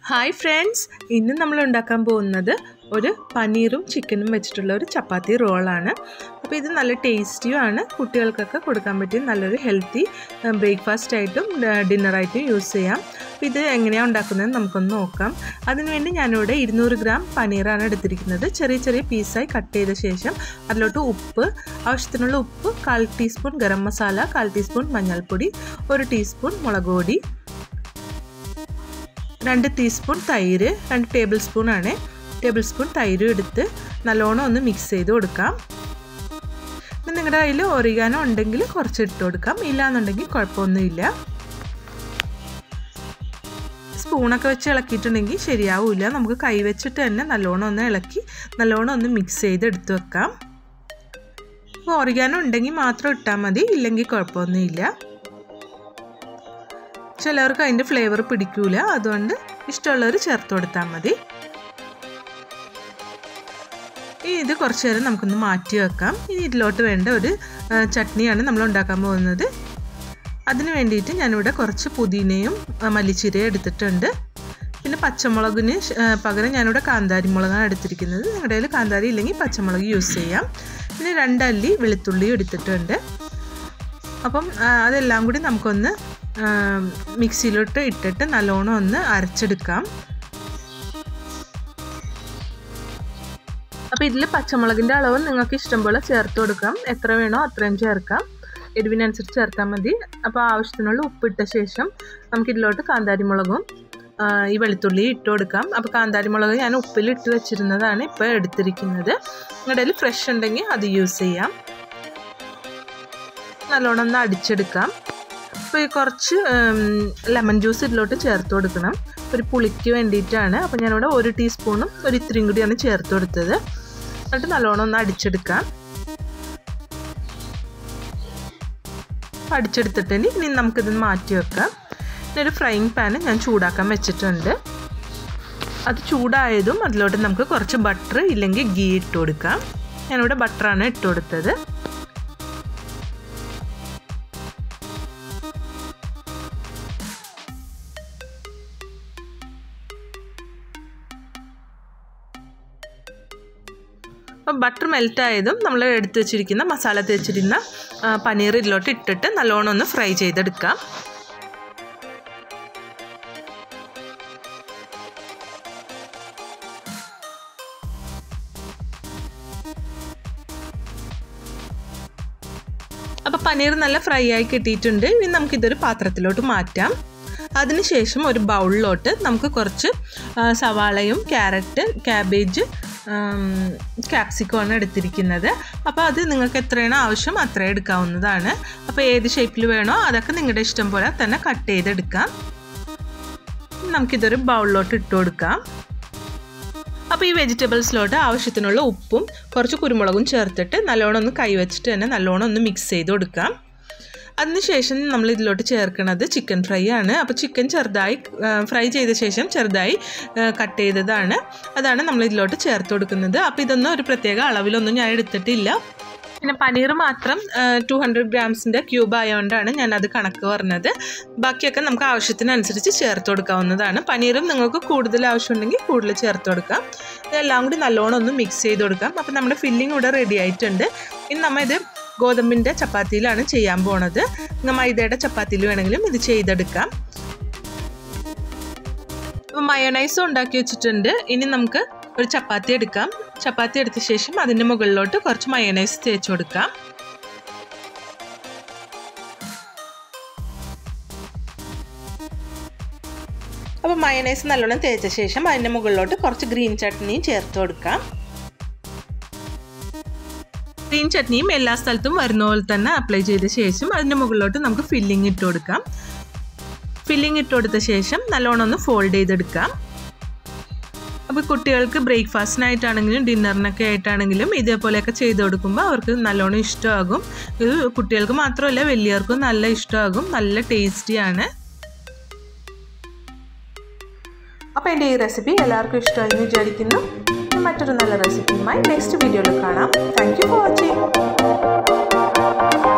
hi friends ഇന്ന് നമ്മൾ ഉണ്ടാക്കാൻ പോകുന്നത് ഒരു പനീറും ചിക്കനും വെച്ചിട്ടുള്ള ഒരു ചപ്പാത്തി റോളാണ് അപ്പോൾ ഇത് നല്ല ടേസ്റ്റിയുമാണ് കുട്ടികൾക്കൊക്കെ കൊടുക്കാൻ പറ്റിയ നല്ലൊരു ഹെൽത്തി ബ്രേക്ക്ഫാസ്റ്റ് ആയിട്ടും ഡിന്നറായിട്ടും യൂസ് ചെയ്യാം അപ്പോൾ ഇത് എങ്ങനെയാണ് ഉണ്ടാക്കുന്നത് നമുക്കൊന്ന് നോക്കാം അതിനുവേണ്ടി ഞാനിവിടെ ഇരുന്നൂറ് ഗ്രാം പനീറാണ് എടുത്തിരിക്കുന്നത് ചെറിയ ചെറിയ പീസായി കട്ട് ചെയ്ത ശേഷം അതിലോട്ട് ഉപ്പ് ആവശ്യത്തിനുള്ള ഉപ്പ് കാൽ ടീസ്പൂൺ ഗരം മസാല കാൽ ടീസ്പൂൺ മഞ്ഞൾപ്പൊടി ഒരു ടീസ്പൂൺ മുളക് പൊടി രണ്ട് ടീസ്പൂൺ തൈര് രണ്ട് ടേബിൾ സ്പൂൺ ആണ് ടേബിൾ സ്പൂൺ തൈരും എടുത്ത് നല്ലോണം ഒന്ന് മിക്സ് ചെയ്ത് കൊടുക്കാം പിന്നെ നിങ്ങളുടെ കയ്യിൽ ഒറിഗാനോ ഉണ്ടെങ്കിൽ കുറച്ച് ഇട്ട് കൊടുക്കാം ഇല്ലാന്നുണ്ടെങ്കിൽ കുഴപ്പമൊന്നുമില്ല സ്പൂണൊക്കെ വെച്ച് ഇളക്കിയിട്ടുണ്ടെങ്കിൽ ശരിയാവില്ല നമുക്ക് കൈ വെച്ചിട്ട് തന്നെ നല്ലോണം ഒന്ന് ഇളക്കി നല്ലോണം ഒന്ന് മിക്സ് ചെയ്ത് എടുത്ത് വെക്കാം അപ്പോൾ ഒറിഗാനോ ഉണ്ടെങ്കിൽ മാത്രം ഇട്ടാൽ മതി ഇല്ലെങ്കിൽ കുഴപ്പമൊന്നുമില്ല ചിലവർക്ക് അതിൻ്റെ ഫ്ലേവർ പിടിക്കൂല അതുകൊണ്ട് ഇഷ്ടമുള്ളവർ ചേർത്ത് കൊടുത്താൽ മതി ഇനി ഇത് കുറച്ച് നേരം നമുക്കൊന്ന് മാറ്റി വെക്കാം ഇനി ഇതിലോട്ട് വേണ്ട ഒരു ചട്നിയാണ് നമ്മൾ ഉണ്ടാക്കാൻ പോകുന്നത് അതിന് വേണ്ടിയിട്ട് ഞാനിവിടെ കുറച്ച് പുതിനയും മല്ലിച്ചീരയും എടുത്തിട്ടുണ്ട് പിന്നെ പച്ചമുളകിന് പകരം ഞാനിവിടെ കാന്താരി മുളകാണ് എടുത്തിരിക്കുന്നത് നിങ്ങളുടെ കയ്യിൽ കാന്താരി ഇല്ലെങ്കിൽ പച്ചമുളക് യൂസ് ചെയ്യാം പിന്നെ രണ്ടല്ലി വെളുത്തുള്ളിയും എടുത്തിട്ടുണ്ട് അപ്പം അതെല്ലാം കൂടി നമുക്കൊന്ന് മിക്സിയിലോട്ട് ഇട്ടിട്ട് നല്ലോണം ഒന്ന് അരച്ചെടുക്കാം അപ്പോൾ ഇതിൽ പച്ചമുളകിൻ്റെ അളവ് നിങ്ങൾക്ക് ഇഷ്ടം പോലെ ചേർത്ത് കൊടുക്കാം എത്ര വേണോ അത്രയും ചേർക്കാം എരിവിനനുസരിച്ച് ചേർത്താൽ മതി അപ്പോൾ ആവശ്യത്തിനുള്ള ഉപ്പിട്ട ശേഷം നമുക്ക് ഇതിലോട്ട് കാന്താരി മുളകും ഈ വെളുത്തുള്ളി ഇട്ട് കൊടുക്കാം അപ്പോൾ കാന്താരി മുളക് ഞാൻ ഉപ്പിലിട്ട് വെച്ചിരുന്നതാണ് ഇപ്പോൾ എടുത്തിരിക്കുന്നത് നിങ്ങളുടെ ഫ്രഷ് ഉണ്ടെങ്കിൽ അത് യൂസ് ചെയ്യാം നല്ലോണം ഒന്ന് അടിച്ചെടുക്കാം അപ്പോൾ ഈ കുറച്ച് ലെമൺ ജ്യൂസ് ഇതിലോട്ട് ചേർത്ത് കൊടുക്കണം ഒരു പുളിക്ക് വേണ്ടിയിട്ടാണ് അപ്പോൾ ഞാനിവിടെ ഒരു ടീസ്പൂണും ഒരു ഇത്രയും കൂടിയാണ് ചേർത്ത് കൊടുത്തത് എന്നിട്ട് നല്ലോണം ഒന്ന് അടിച്ചെടുക്കാം അടിച്ചെടുത്തിട്ട് ഇനി നമുക്കിത് മാറ്റി വെക്കാം പിന്നെ ഒരു ഫ്രൈങ് പാന് ഞാൻ ചൂടാക്കാൻ വെച്ചിട്ടുണ്ട് അത് ചൂടായതും അതിലോട്ട് നമുക്ക് കുറച്ച് ബട്ടർ ഇല്ലെങ്കിൽ ഗീ ഇട്ട് കൊടുക്കാം ഞാനിവിടെ ബട്ടറാണ് ഇട്ട് കൊടുത്തത് അപ്പം ബട്ടർ മെൽറ്റ് ആയതും നമ്മൾ എടുത്ത് വെച്ചിരിക്കുന്ന മസാല തേച്ചിരുന്ന പനീർ ഇതിലോട്ട് ഇട്ടിട്ട് നല്ലോണം ഒന്ന് ഫ്രൈ ചെയ്തെടുക്കാം അപ്പോൾ പനീർ നല്ല ഫ്രൈ ആയി കിട്ടിയിട്ടുണ്ട് ഇനി നമുക്കിതൊരു പാത്രത്തിലോട്ട് മാറ്റാം അതിനുശേഷം ഒരു ബൗളിലോട്ട് നമുക്ക് കുറച്ച് സവാളയും ക്യാരറ്റ് ക്യാബേജ് ക്യാപ്സിക്കമാണ് എടുത്തിരിക്കുന്നത് അപ്പോൾ അത് നിങ്ങൾക്ക് എത്രയാണോ ആവശ്യം അത്രയും എടുക്കാവുന്നതാണ് അപ്പോൾ ഏത് ഷേപ്പിൽ വേണോ അതൊക്കെ നിങ്ങളുടെ ഇഷ്ടം പോലെ തന്നെ കട്ട് ചെയ്തെടുക്കാം നമുക്കിതൊരു ബൗളിലോട്ട് ഇട്ട് കൊടുക്കാം അപ്പോൾ ഈ വെജിറ്റബിൾസിലോട്ട് ആവശ്യത്തിനുള്ള ഉപ്പും കുറച്ച് കുരുമുളകും ചേർത്തിട്ട് നല്ലോണം ഒന്ന് കൈവച്ചിട്ട് തന്നെ നല്ലോണം ഒന്ന് മിക്സ് ചെയ്ത് കൊടുക്കാം അതിനുശേഷം നമ്മൾ ഇതിലോട്ട് ചേർക്കുന്നത് ചിക്കൻ ഫ്രൈ ആണ് അപ്പോൾ ചിക്കൻ ചെറുതായി ഫ്രൈ ചെയ്ത ശേഷം ചെറുതായി കട്ട് ചെയ്തതാണ് അതാണ് നമ്മൾ ഇതിലോട്ട് ചേർത്ത് കൊടുക്കുന്നത് അപ്പോൾ ഇതൊന്നും ഒരു പ്രത്യേക അളവിലൊന്നും ഞാൻ എടുത്തിട്ടില്ല പിന്നെ പനീർ മാത്രം ടു ഹൺഡ്രഡ് ഗ്രാംസിൻ്റെ ക്യൂബ് ആയതുകൊണ്ടാണ് ഞാനത് കണക്ക് പറഞ്ഞത് ബാക്കിയൊക്കെ നമുക്ക് ആവശ്യത്തിനനുസരിച്ച് ചേർത്ത് കൊടുക്കാവുന്നതാണ് പനീറും നിങ്ങൾക്ക് കൂടുതൽ ആവശ്യമുണ്ടെങ്കിൽ കൂടുതൽ ചേർത്ത് കൊടുക്കാം ഇതെല്ലാം കൂടി നല്ലോണം ഒന്ന് മിക്സ് ചെയ്ത് കൊടുക്കാം അപ്പോൾ നമ്മുടെ ഫില്ലിംഗ് ഇവിടെ റെഡി ആയിട്ടുണ്ട് ഇനി നമ്മൾ ഇത് ഗോതമ്പിൻ്റെ ചപ്പാത്തിയിലാണ് ചെയ്യാൻ പോണത് മൈദയുടെ ചപ്പാത്തിയിൽ വേണമെങ്കിലും ഇത് ചെയ്തെടുക്കാം അപ്പോൾ മയോണൈസും ഉണ്ടാക്കി വെച്ചിട്ടുണ്ട് ഇനി നമുക്ക് ഒരു ചപ്പാത്തി എടുക്കാം ചപ്പാത്തി എടുത്ത ശേഷം അതിൻ്റെ മുകളിലോട്ട് കുറച്ച് മയോണൈസ് തേച്ച് കൊടുക്കാം അപ്പോൾ മയോണൈസ് നല്ലോണം തേച്ച ശേഷം അതിൻ്റെ മുകളിലോട്ട് കുറച്ച് ഗ്രീൻ ചട്നിയും ചേർത്ത് കൊടുക്കാം ഗ്രീൻ ചട്നിയും എല്ലാ സ്ഥലത്തും വരുന്ന പോലെ തന്നെ അപ്ലൈ ചെയ്ത ശേഷം അതിൻ്റെ മുകളിലോട്ട് നമുക്ക് ഫില്ലിംഗ് ഇട്ട് കൊടുക്കാം ഫില്ലിംഗ് ഇട്ട് കൊടുത്ത ശേഷം നല്ലോണം ഒന്ന് ഫോൾഡ് ചെയ്തെടുക്കാം അപ്പോൾ കുട്ടികൾക്ക് ബ്രേക്ക്ഫാസ്റ്റിനായിട്ടാണെങ്കിലും ഡിന്നറിനൊക്കെ ആയിട്ടാണെങ്കിലും ഇതേപോലെയൊക്കെ ചെയ്ത് കൊടുക്കുമ്പോൾ അവർക്ക് നല്ലോണം ഇഷ്ടമാകും ഇത് കുട്ടികൾക്ക് മാത്രമല്ല വലിയവർക്കും നല്ല ഇഷ്ടമാകും നല്ല ടേസ്റ്റിയാണ് അപ്പോൾ എൻ്റെ ഈ റെസിപ്പി എല്ലാവർക്കും ഇഷ്ടമായി എന്ന് വിചാരിക്കുന്നു മറ്റൊരു നല്ല റെസിപ്പിയുമായി നെക്സ്റ്റ് വീഡിയോയിൽ കാണാം താങ്ക് യു ഫോർ വാച്ചിങ്